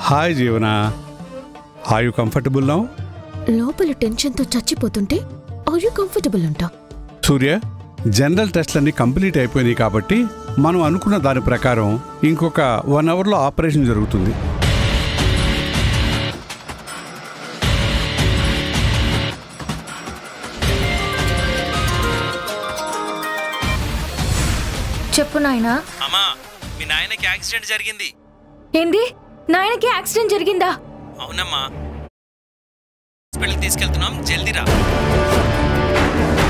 hi జీవన hi you comfortable now లోపల టెన్షన్తో చచ్చిపోతుంటే ఆర్ యూ కంఫర్టబుల్ అంట సూర్య జనరల్ టెస్ట్లన్నీ కంప్లీట్ అయిపోయినాయి కాబట్టి మనం అనుకున్న దాని ప్రకారం ఇంకొక వన్ అవర్లో ఆపరేషన్ జరుగుతుంది చెప్పు నాయనా అమ్మా మీ నాయనకి యాక్సిడెంట్ జరిగింది ఏంది నాయనకి యాక్సిడెంట్ జరిగిందా అవునమ్మా హాస్పిటల్కి తీసుకెళ్తున్నాం జల్దీ రా